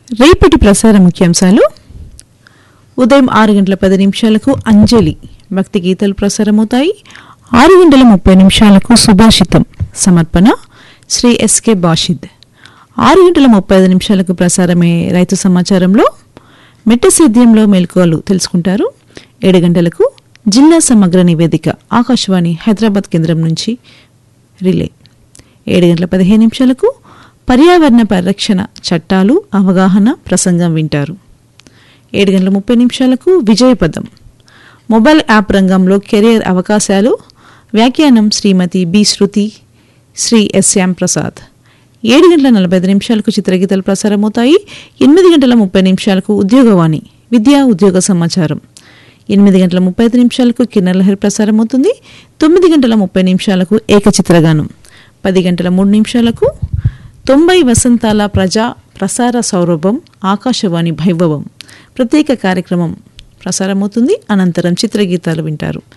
రేపటి ప్రసార ముఖ్యాంశాలు ఉదయం ఆరు గంటల పది నిమిషాలకు అంజలి భక్తి గీతాలు ప్రసారమవుతాయి ఆరు గంటల ముప్పై నిమిషాలకు సుభాషితం సమర్పణ శ్రీ ఎస్కే బాషిద్ ఆరు గంటల ముప్పై ఐదు నిమిషాలకు ప్రసారమే రైతు సమాచారంలో మెట్ట సేద్యంలో మెలకువలు తెలుసుకుంటారు ఏడు గంటలకు జిల్లా సమగ్ర నివేదిక ఆకాశవాణి హైదరాబాద్ కేంద్రం నుంచి రిలే ఏడు గంటల పదిహేను నిమిషాలకు పర్యావరణ పరిరక్షణ చట్టాలు అవగాహన ప్రసంగం వింటారు ఏడు గంటల ముప్పై నిమిషాలకు విజయపదం మొబైల్ యాప్ రంగంలో కెరీర్ అవకాశాలు వ్యాఖ్యానం శ్రీమతి బి శృతి శ్రీ ఎస్ శ్యామ్ ప్రసాద్ ఏడు గంటల నలభై ఐదు నిమిషాలకు చిత్రగీతాలు ప్రసారమవుతాయి ఎనిమిది గంటల ముప్పై నిమిషాలకు ఉద్యోగవాణి విద్యా ఉద్యోగ సమాచారం ఎనిమిది గంటల ముప్పై ఐదు నిమిషాలకు కిన్నెర లహరి ప్రసారం అవుతుంది తొమ్మిది గంటల ముప్పై నిమిషాలకు ఏకచిత్రగానం పది గంటల మూడు నిమిషాలకు తొంభై వసంతాల ప్రజా ప్రసార సౌరభం ఆకాశవాణి భైభవం ప్రత్యేక కార్యక్రమం ప్రసారమవుతుంది అనంతరం చిత్రగీతాలు వింటారు